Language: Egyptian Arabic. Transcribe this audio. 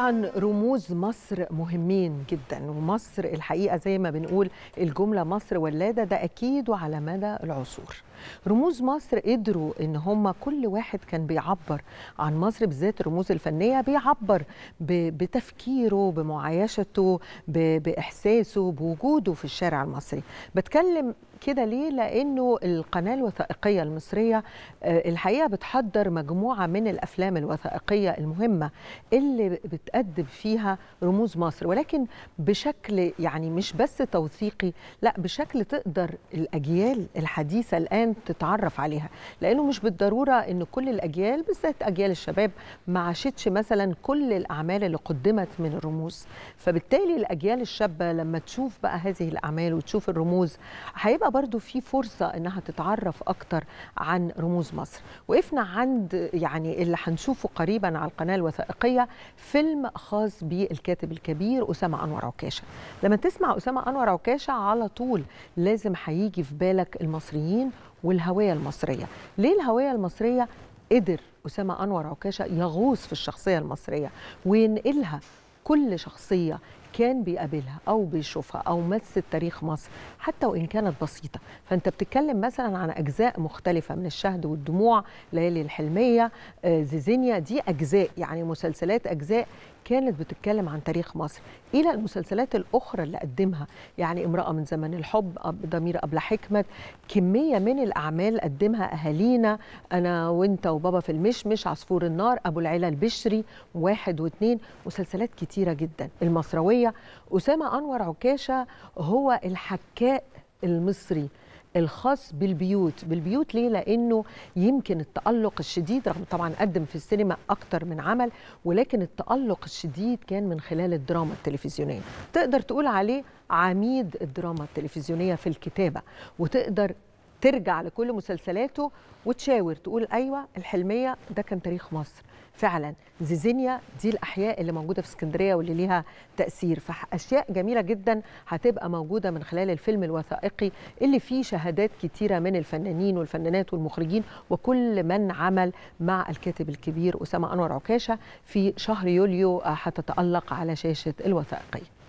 طبعا رموز مصر مهمين جدا ومصر الحقيقه زي ما بنقول الجمله مصر ولاده ده اكيد وعلى مدى العصور رموز مصر قدروا ان هم كل واحد كان بيعبر عن مصر بالذات الرموز الفنيه بيعبر ب- بتفكيره بمعايشته ب- باحساسه بوجوده في الشارع المصري بتكلم كده ليه لانه القناه الوثائقيه المصريه آه، الحقيقه بتحضر مجموعه من الافلام الوثائقيه المهمه اللي بتقدم فيها رموز مصر ولكن بشكل يعني مش بس توثيقي لا بشكل تقدر الاجيال الحديثه الان تتعرف عليها لانه مش بالضروره ان كل الاجيال بالذات اجيال الشباب ما عاشتش مثلا كل الاعمال اللي قدمت من الرموز فبالتالي الاجيال الشابه لما تشوف بقى هذه الاعمال وتشوف الرموز هيبقى برضو في فرصه انها تتعرف اكتر عن رموز مصر وقفنا عند يعني اللي هنشوفه قريبا على القناه الوثائقيه فيلم خاص بالكاتب الكبير اسامه انور عكاشه لما تسمع اسامه انور عكاشه على طول لازم هيجي في بالك المصريين والهويه المصريه ليه الهويه المصريه قدر اسامه انور عكاشه يغوص في الشخصيه المصريه وينقلها كل شخصيه كان بيقابلها او بيشوفها او مثل تاريخ مصر حتى وان كانت بسيطه فانت بتتكلم مثلا عن اجزاء مختلفه من الشهد والدموع ليالي الحلميه آه، زيزينيا دي اجزاء يعني مسلسلات اجزاء كانت بتتكلم عن تاريخ مصر الى المسلسلات الاخرى اللي قدمها يعني امراه من زمن الحب أب- ضمير ابله حكمت كميه من الاعمال قدمها اهالينا انا وانت وبابا في المشمش عصفور النار ابو العلا البشري واحد واثنين مسلسلات كتيره جدا المصرويه اسامه انور عكاشه هو الحكاء المصري الخاص بالبيوت بالبيوت ليه لانه يمكن التالق الشديد رغم طبعا قدم في السينما اكتر من عمل ولكن التالق الشديد كان من خلال الدراما التلفزيونيه تقدر تقول عليه عميد الدراما التلفزيونيه في الكتابه وتقدر ترجع لكل مسلسلاته وتشاور تقول ايوه الحلميه ده كان تاريخ مصر فعلا زيزينيا دي الاحياء اللي موجوده في اسكندريه واللي ليها تاثير فاشياء جميله جدا هتبقى موجوده من خلال الفيلم الوثائقي اللي فيه شهادات كتيره من الفنانين والفنانات والمخرجين وكل من عمل مع الكاتب الكبير اسامه انور عكاشه في شهر يوليو آه، هتتالق على شاشه الوثائقيه